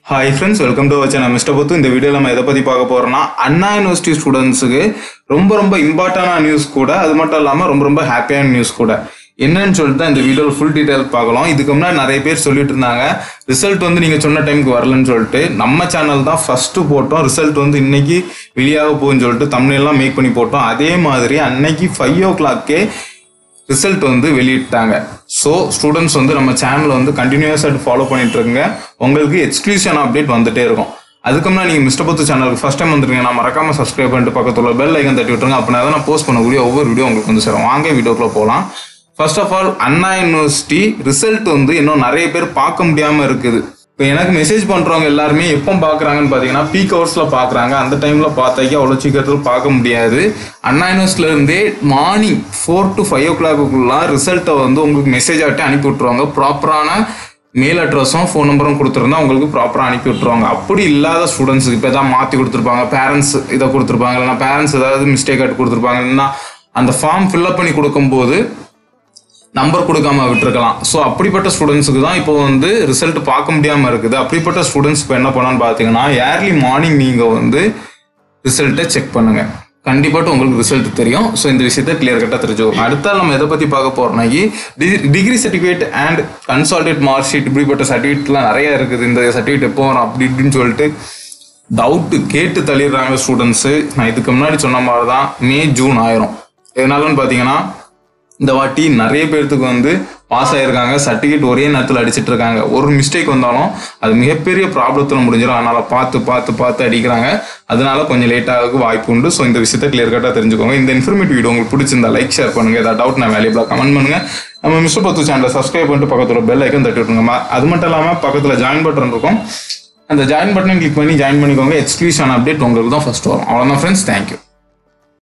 hi friends welcome to வச்ச நான் mister புத்து இந்த வீடியோவில் நம்ம எதை பற்றி பார்க்க போகிறோம்னா அண்ணா யூனிவர்சிட்டி ஸ்டூடெண்ட்ஸுக்கு ரொம்ப ரொம்ப இம்பார்ட்டண்டான நியூஸ் கூட அது மட்டும் இல்லாமல் ரொம்ப ரொம்ப ஹாப்பியான நியூஸ் கூட என்னன்னு சொல்லிட்டு தான் இந்த வீடியோவில் ஃபுல் டீட்டெயில் பார்க்கலாம் இதுக்கு முன்னாடி நிறைய பேர் சொல்லிட்டு இருந்தாங்க ரிசல்ட் வந்து நீங்கள் சொன்ன டைமுக்கு வரலன்னு சொல்லிட்டு நம்ம சேனல் தான் ஃபஸ்ட்டு போட்டோம் ரிசல்ட் வந்து இன்னைக்கு வெளியாக போகுன்னு சொல்லிட்டு தமிழ்லாம் மேக் பண்ணி போட்டோம் அதே மாதிரி அன்னைக்கு ஃபைவ் ஓ கிளாக்கே ரிசல்ட் வந்து வெளியிட்டாங்க ஸோ ஸ்டூடெண்ட்ஸ் வந்து நம்ம சேனலை வந்து கண்டினியூஸாக ஃபாலோ பண்ணிட்டு இருக்குங்க உங்களுக்கு எக்ஸ்க்ளூசிவ் அப்டேட் வந்துட்டே இருக்கும் அதுக்கு முன்னாடி நீங்கள் மிஸ்டர் பத்து சேனலுக்கு ஃபஸ்ட் டைம் வந்துருங்க நான் மறக்காம சப்ஸ்கிரைப் பண்ணிட்டு பக்கத்துல பெல் ஐக்கன் தட்டி விட்டுருங்க அப்படின்னா தான் நான் போஸ்ட் பண்ணக்கூடிய ஒவ்வொரு வீடியோ உங்களுக்கு வந்து சேரும் வாங்க வீடியோக்குள்ள போகலாம் first of all Anna university result வந்து இன்னும் நிறைய பேர் பார்க்க முடியாமல் இருக்குது இப்போ எனக்கு மெசேஜ் பண்ணுறவங்க எல்லாருமே எப்போ பார்க்குறாங்கன்னு பார்த்தீங்கன்னா பீக் ஹவர்ஸில் பார்க்குறாங்க அந்த டைமில் பார்த்தாக்கி அவ்வளோ சீக்கிரத்தில் பார்க்க முடியாது அண்ணா யூனிவர்சிட்டிலேருந்தே மார்னிங் ஃபோர் டு ஃபைவ் ஓ கிளாக்குள்ள ரிசல்ட்டை வந்து உங்களுக்கு மெசேஜ் ஆகிட்டு அனுப்பி விட்ருவாங்க ப்ராப்பரான மெயில் அட்ரஸும் ஃபோன் நம்பரும் கொடுத்துருந்தா உங்களுக்கு ப்ராப்பராக அனுப்பி விட்ருவாங்க அப்படி இல்லாத ஸ்டூடெண்ட்ஸுக்கு இப்போ எதாவது மாற்றி கொடுத்துருப்பாங்க பேரண்ட்ஸ் இதை கொடுத்துருப்பாங்க இல்லைனா பேரண்ட்ஸ் ஏதாவது மிஸ்டேக் ஆகிட்டு கொடுத்துருப்பாங்க இல்லைன்னா அந்த ஃபார்ம் ஃபில்அப் பண்ணி கொடுக்கும்போது நம்பர் கொடுக்காம விட்டுருக்கலாம் ஸோ அப்படிப்பட்ட ஸ்டூடெண்ட்ஸுக்கு தான் இப்போ வந்து ரிசல்ட் பார்க்க முடியாமல் இருக்குது அப்படிப்பட்ட ஸ்டூடெண்ட்ஸ் இப்போ என்ன பண்ணான்னு பார்த்தீங்கன்னா ஏர்லி மார்னிங் நீங்கள் வந்து ரிசல்ட்டை செக் பண்ணுங்க கண்டிப்பாக உங்களுக்கு ரிசல்ட் தெரியும் ஸோ இந்த விஷயத்த கிளியர் கட்டாக தெரிஞ்சுக்கோங்க அடுத்த நம்ம எதை பற்றி பார்க்க போகிறோம்னாக்கி degree certificate and consolidated mark sheet இப்படிப்பட்ட சர்டிஃபிகேட்லாம் நிறைய இருக்குது இந்த சர்டிஃபிகேட் எப்போ வரும் அப்படி இப்படின்னு சொல்லிட்டு டவுட்டு கேட்டு தள்ளிடுறாங்க ஸ்டூடெண்ட்ஸு நான் இதுக்கு முன்னாடி சொன்ன மாதிரி தான் மே ஜூன் ஆயிரும் எதனாலன்னு பார்த்தீங்கன்னா இந்த வாட்டி நிறைய பேர்த்துக்கு வந்து பாஸ் ஆயிருக்காங்க சர்டிஃபிகேட் ஒரே நேரத்தில் அடிச்சிட்டு இருக்காங்க ஒரு மிஸ்டேக் வந்தாலும் அது மிகப்பெரிய ப்ராப்ளத்தில் முடிஞ்சிடும் அதனால பார்த்து பார்த்து பார்த்து அடிக்கிறாங்க அதனால கொஞ்சம் லேட்டாக வாய்ப்பு உண்டு ஸோ இந்த விஷயத்த கிளியர் கட்டாக தெரிஞ்சுக்கோங்க இந்த இன்ஃபர்மேட்டிவ் வீடியோ உங்களுக்கு பிடிச்சிருந்தா லைக் ஷேர் பண்ணுங்க ஏதாவது டவுட் நான் வேல்யூபிளாக கமெண்ட் பண்ணுங்க நம்ம மிஸ்டர் பத்து சேனலை சப்ஸ்கிரைப் பண்ணிட்டு பக்கத்தில் பெல் ஐக்கன் தட்டி விட்டுருங்க அது மட்டும் இல்லாமல் பக்கத்தில் ஜாயின் பட்டன் இருக்கும் அந்த ஜாயின் பட்டனை கிளிக் பண்ணி ஜாயின் பண்ணிக்கோங்க எக்ஸ்க்ளூஷன் அப்டேட் உங்களுக்கு தான் ஃபர்ஸ்ட் வரும் அவ்வளோதான் ஃப்ரெண்ட்ஸ் தேங்க்யூ